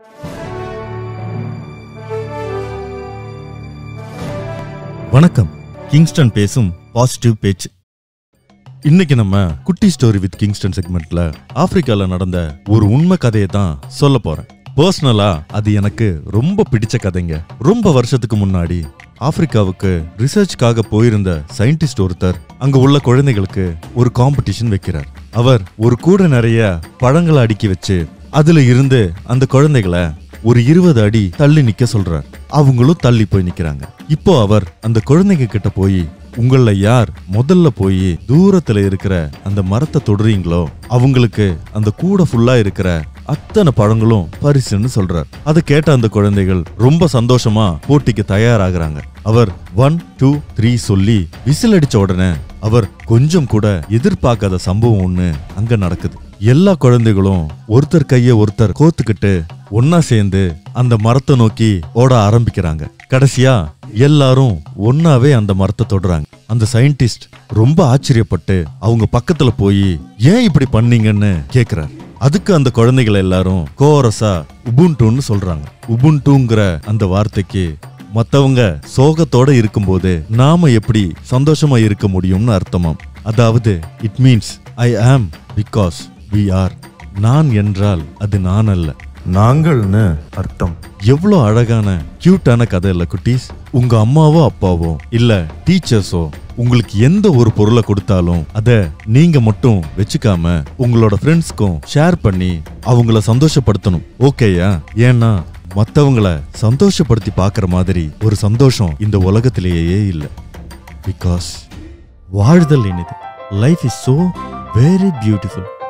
வணக்கம் கிங்ஸ்டன் பேசும் பாசிட்டிவ் பேச்சு இன்னைக்கு நம்ம குட்டி ஸ்டோரி வித் கிங்ஸ்டன் செக்மெண்ட்ல ஆப்பிரிக்கால நடந்த ஒரு உண்மை கதையை தான் சொல்ல போறேன் பர்சனலா அது எனக்கு ரொம்ப பிடிச்ச கதைங்க ரொம்ப வருஷத்துக்கு முன்னாடி ஆப்பிரிக்காவுக்கு ரிசர்ச்காக போயிருந்த சயின்டிஸ்ட் ஒருத்தர் அங்க உள்ள குழந்தைகளுக்கு ஒரு காம்படிஷன் வைக்கிறார் அவர் ஒரு கூட நிறைய பழங்களை அடுக்கி வச்சு அதுல இருந்து அந்த குழந்தைகளை ஒரு இருபது அடி தள்ளி நிக்க சொல்றார் அவங்களும் தள்ளி போய் நிக்கிறாங்க இப்போ அவர் அந்த குழந்தைங்க கிட்ட போய் உங்கள யார் முதல்ல போய் தூரத்துல இருக்கிற அந்த மரத்தை தொடுறீங்களோ அவங்களுக்கு அந்த கூடை ஃபுல்லா இருக்கிற அத்தனை பழங்களும் பரிசுன்னு சொல்றார் அதை கேட்ட அந்த குழந்தைகள் ரொம்ப சந்தோஷமா போட்டிக்கு தயாராகிறாங்க அவர் ஒன் டூ த்ரீ சொல்லி விசில் அடிச்ச உடனே அவர் கொஞ்சம் கூட எதிர்பார்க்காத சம்பவம் ஒண்ணு அங்க நடக்குது எல்லா குழந்தைகளும் ஒருத்தர் கைய ஒருத்தர் கோத்துக்கிட்டு ஒன்னா சேர்ந்து அந்த மரத்தை நோக்கி ஓட ஆரம்பிக்கிறாங்க கடைசியா எல்லாரும் ஒன்னாவே அந்த மரத்தை தொடுறாங்க அந்த சயின்டிஸ்ட் ரொம்ப ஆச்சரியப்பட்டு அவங்க பக்கத்துல போய் ஏன் இப்படி பண்ணீங்கன்னு கேக்குறார் அதுக்கு அந்த குழந்தைகள் எல்லாரும் கோரஸா உபுன்டுன்னு சொல்றாங்க உபுன்டுங்கிற அந்த வார்த்தைக்கு மத்தவங்க சோகத்தோட இருக்கும்போது நாம எப்படி சந்தோஷமா இருக்க முடியும்னு அர்த்தமாம் அதாவது இட் மீன்ஸ் ஐ ஆம் பிகாஸ் வி ஆர் நான் என்றால் அது நான் அல்ல நாங்கள்னு அர்த்தம் எவ்வளோ அழகான கியூட்டான கதை இல்ல குட்டீஸ் உங்க அம்மாவோ அப்பாவோ இல்ல டீச்சர்ஸோ உங்களுக்கு எந்த ஒரு பொருளை கொடுத்தாலும் அத நீங்க மட்டும் வச்சுக்காம உங்களோட ஃப்ரெண்ட்ஸ்க்கும் ஷேர் பண்ணி அவங்கள சந்தோஷப்படுத்தணும் ஓகேயா ஏன்னா மத்தவங்கள சந்தோஷப்படுத்தி பார்க்குற மாதிரி ஒரு சந்தோஷம் இந்த உலகத்திலேயே இல்லை பிகாஸ் வாழ்தல் இனிது life is so very beautiful